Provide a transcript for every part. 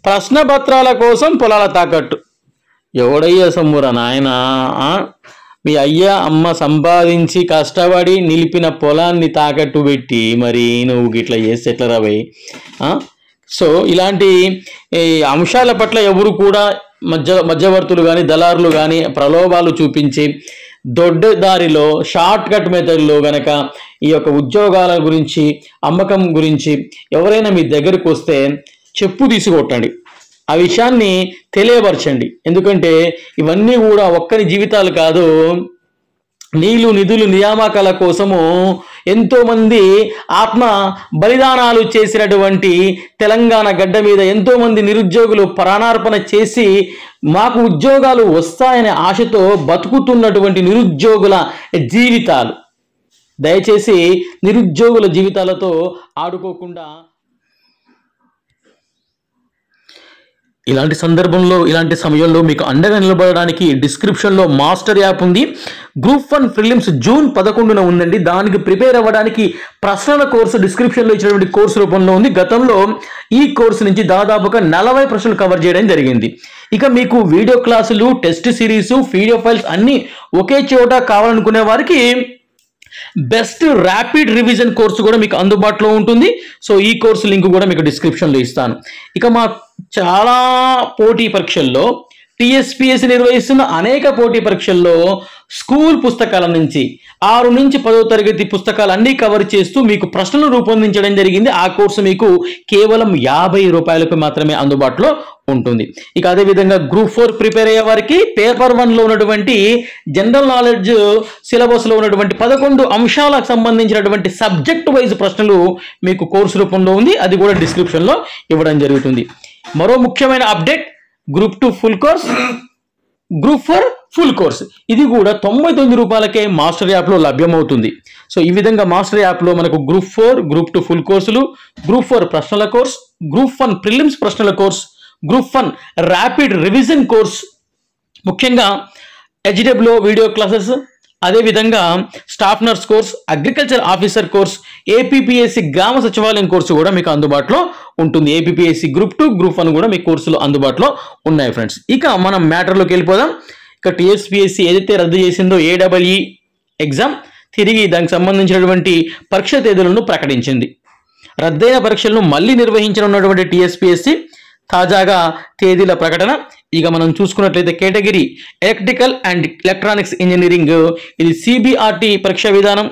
ప్రశ్నపత్రాల కోసం పొలాల తాకట్టు ఎవడయ్యా సమ్మురా నాయన మీ అయ్యా అమ్మ సంపాదించి కష్టపడి నిలిపిన పొలాన్ని తాకట్టు పెట్టి మరి నువ్వు గిట్లా చేస్తే ఎట్లా రాబోయ్ సో ఇలాంటి ఈ అంశాల పట్ల ఎవరు కూడా మధ్య మధ్యవర్తులు కానీ దళారులు కానీ ప్రలోభాలు చూపించి దొడ్డ దారిలో షార్ట్ కట్ మెథడ్లో గనక ఈ యొక్క ఉద్యోగాల గురించి అమ్మకం గురించి ఎవరైనా మీ దగ్గరికి వస్తే చెప్పు తీసుకొట్టండి ఆ విషయాన్ని తెలియపరచండి ఎందుకంటే ఇవన్నీ కూడా ఒక్కరి జీవితాలు కాదు నీళ్లు నిధులు నియామకాల కోసము ఎంతో మంది ఆత్మ బలిదానాలు చేసినటువంటి తెలంగాణ గడ్డ మీద ఎంతో మంది నిరుద్యోగులు ప్రాణార్పణ చేసి మాకు ఉద్యోగాలు వస్తాయనే ఆశతో బతుకుతున్నటువంటి నిరుద్యోగుల జీవితాలు దయచేసి నిరుద్యోగుల జీవితాలతో ఆడుకోకుండా ఇలాంటి సందర్భంలో ఇలాంటి సమయంలో మీకు అండగా నిలబడడానికి డిస్క్రిప్షన్లో మాస్టర్ యాప్ ఉంది గ్రూప్ వన్ ప్రిలిమ్స్ జూన్ పదకొండున ఉందండి దానికి ప్రిపేర్ అవ్వడానికి ప్రశ్నల కోర్సు డిస్క్రిప్షన్లో ఇచ్చినటువంటి కోర్సు రూపంలో ఉంది గతంలో ఈ కోర్సు నుంచి దాదాపుగా నలభై ప్రశ్నలు కవర్ చేయడం జరిగింది ఇక మీకు వీడియో క్లాసులు టెస్ట్ సిరీస్ వీడియో ఫైల్స్ అన్నీ ఒకే చోట కావాలనుకునే వారికి బెస్ట్ ర్యాపిడ్ రివిజన్ కోర్సు కూడా మీకు అందుబాటులో ఉంటుంది సో ఈ కోర్సు లింక్ కూడా మీకు డిస్క్రిప్షన్లో ఇస్తాను ఇక మా చాలా పోటీ పరీక్షల్లో టీఎస్పిఎస్సి నిర్వహిస్తున్న అనేక పోటీ పరీక్షల్లో స్కూల్ పుస్తకాల నుంచి ఆరు నుంచి పదో తరగతి పుస్తకాలు అన్నీ కవర్ చేస్తూ మీకు ప్రశ్నలు రూపొందించడం జరిగింది ఆ కోర్సు మీకు కేవలం యాభై రూపాయలకు మాత్రమే అందుబాటులో ఉంటుంది ఇక అదేవిధంగా గ్రూప్ ఫోర్ ప్రిపేర్ అయ్యే వారికి పేపర్ వన్లో ఉన్నటువంటి జనరల్ నాలెడ్జ్ సిలబస్లో ఉన్నటువంటి పదకొండు అంశాలకు సంబంధించినటువంటి సబ్జెక్ట్ వైజ్ ప్రశ్నలు మీకు కోర్సు రూపంలో ఉంది అది కూడా డిస్క్రిప్షన్లో ఇవ్వడం జరుగుతుంది మరో ముఖ్యమైన update group two full course group four full course ఇది కూడా తొంభై తొమ్మిది రూపాయలకే మాస్టర్ యాప్లో లభ్యమవుతుంది సో ఈ విధంగా మాస్టర్ యాప్లో మనకు group four group two full కోర్సులు గ్రూప్ ఫోర్ ప్రశ్నల కోర్స్ గ్రూప్ వన్ ప్రిలిమ్స్ ప్రశ్నల course group one rapid revision course ముఖ్యంగా హెచ్డబ్ల్యూ వీడియో క్లాసెస్ అదేవిధంగా staff nurse course agriculture officer course APPSC Grama Sachivalayam course కూడా మీకు అందుబాటులో ఉంటుంది APPSC group two group one కూడా మీ కోర్సులు అందుబాటులో ఉన్నాయి ఫ్రెండ్స్ ఇక మనం మ్యాటర్లోకి వెళ్ళిపోదాం ఇక టీఎస్పీఎస్సి ఏదైతే రద్దు చేసిందో ఏడబ్ల్ఈ ఎగ్జామ్ తిరిగి దానికి సంబంధించినటువంటి పరీక్ష తేదీలను ప్రకటించింది రద్దయిన పరీక్షలను మళ్ళీ నిర్వహించనున్నటువంటి టీఎస్పీఎస్సి తాజాగా తేదీల ప్రకటన ఇక మనం చూసుకున్నట్లయితే category electrical and electronics engineering ఇది సిబిఆర్టీ పరీక్ష విధానం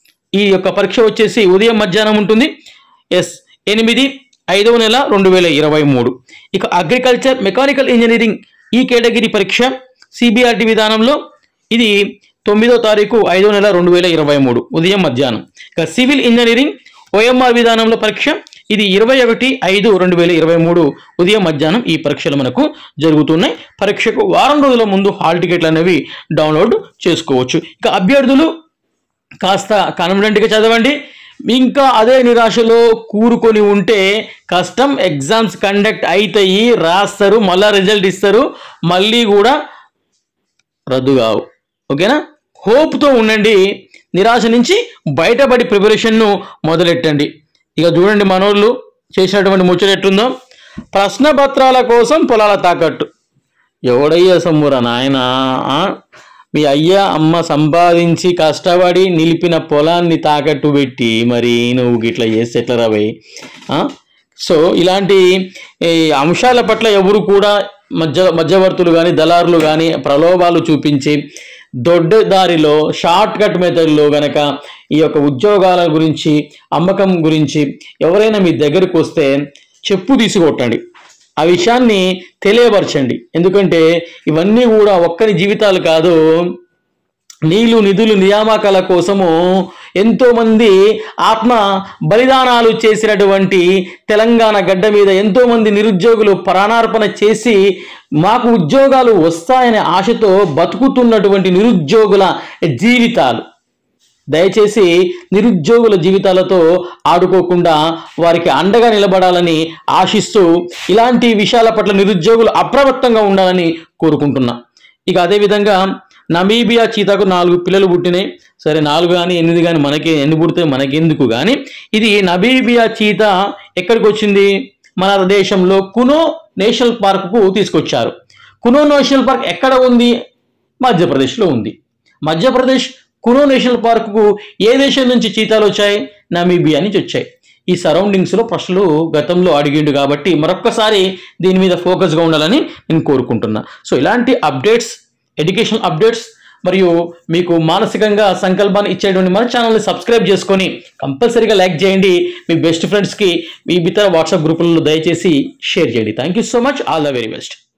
ఈ యొక్క పరీక్ష వచ్చేసి ఉదయం మధ్యాహ్నం ఉంటుంది ఎస్ ఎనిమిది ఐదవ నెల రెండు వేల ఇరవై మూడు ఇక అగ్రికల్చర్ మెకానికల్ ఇంజనీరింగ్ ఈ కేటగిరీ పరీక్ష సిబిఆర్టీ విధానంలో ఇది తొమ్మిదో తారీఖు ఐదో నెల రెండు వేల ఇరవై మూడు ఉదయం మధ్యాహ్నం ఇక సివిల్ ఇంజనీరింగ్ ఓఎంఆర్ విధానంలో పరీక్ష ఇది ఇరవై ఒకటి ఐదు రెండు వేల ఇరవై మూడు ఉదయం మధ్యాహ్నం ఈ పరీక్షలు మనకు జరుగుతున్నాయి పరీక్షకు వారం రోజుల ముందు హాల్ టికెట్లు అనేవి డౌన్లోడ్ చేసుకోవచ్చు ఇక అభ్యర్థులు కాస్త కాన్ఫిడెంట్గా చదవండి ఇంకా అదే నిరాశలో కూరుకొని ఉంటే కష్టం ఎగ్జామ్స్ కండక్ట్ అవుతాయి రాస్తారు మళ్ళీ రిజల్ట్ ఇస్తారు మళ్ళీ కూడా రద్దు కావు ఓకేనా హోప్తో ఉండండి నిరాశ నుంచి బయటపడి ప్రిపరేషన్ను మొదలెట్టండి ఇక చూడండి మనోళ్ళు చేసినటువంటి ముచ్చట ఎట్టుందో ప్రశ్న పత్రాల కోసం పొలాల తాకట్టు ఎవడయ్యా సమ్మురా నాయన మీ అయ్యా అమ్మ సంపాదించి కష్టపడి నిలిపిన పొలాన్ని తాకట్టు పెట్టి మరి నువ్వు గిట్లా చేస్తే ఎట్లా రాబోయ్ సో ఇలాంటి ఈ అంశాల పట్ల ఎవరు కూడా మధ్య మధ్యవర్తులు కానీ దళారులు కానీ ప్రలోభాలు చూపించి దొడ్డ దారిలో షార్ట్ కట్ మెథడ్లో గనక ఈ యొక్క ఉద్యోగాల గురించి అమ్మకం గురించి ఎవరైనా మీ దగ్గరికి వస్తే చెప్పు తీసుకొట్టండి ఆ విషయాన్ని తెలియపరచండి ఎందుకంటే ఇవన్నీ కూడా ఒక్కరి జీవితాలు కాదు నీళ్లు నిధులు నియామకాల కోసము ఎంతో మంది ఆత్మ బలిదానాలు చేసినటువంటి తెలంగాణ గడ్డ మీద ఎంతో మంది నిరుద్యోగులు ప్రాణార్పణ చేసి మాకు ఉద్యోగాలు వస్తాయనే ఆశతో బతుకుతున్నటువంటి నిరుద్యోగుల జీవితాలు దయచేసి నిరుద్యోగుల జీవితాలతో ఆడుకోకుండా వారికి అండగా నిలబడాలని ఆశిస్తూ ఇలాంటి విషయాల పట్ల నిరుద్యోగులు అప్రమత్తంగా ఉండాలని కోరుకుంటున్నా ఇక అదేవిధంగా నమీబియా చీతాకు నాలుగు పిల్లలు పుట్టినాయి సరే నాలుగు కానీ ఎనిమిది కానీ మనకి ఎన్ని పుడితే మనకెందుకు కానీ ఇది నమీబియా చీత ఎక్కడికి వచ్చింది మన దేశంలో కునో నేషనల్ పార్కుకు తీసుకొచ్చారు కునో నేషనల్ పార్క్ ఎక్కడ ఉంది మధ్యప్రదేశ్లో ఉంది మధ్యప్రదేశ్ కునో నేషనల్ పార్కుకు ఏ దేశం నుంచి చీతాలు వచ్చాయి నమీబియా నుంచి వచ్చాయి ఈ సరౌండింగ్స్లో ప్రశ్నలు గతంలో అడిగిండు కాబట్టి మరొక్కసారి దీని మీద ఫోకస్గా ఉండాలని నేను కోరుకుంటున్నా సో ఇలాంటి అప్డేట్స్ ఎడ్యుకేషన్ అప్డేట్స్ మరియు మీకు మానసికంగా సంకల్పాన్ని ఇచ్చేటువంటి మన ఛానల్ని సబ్స్క్రైబ్ చేసుకొని కంపల్సరీగా లైక్ చేయండి మీ బెస్ట్ ఫ్రెండ్స్కి మీ ఇతర వాట్సాప్ గ్రూపులలో దయచేసి షేర్ చేయండి thank you so much all the very best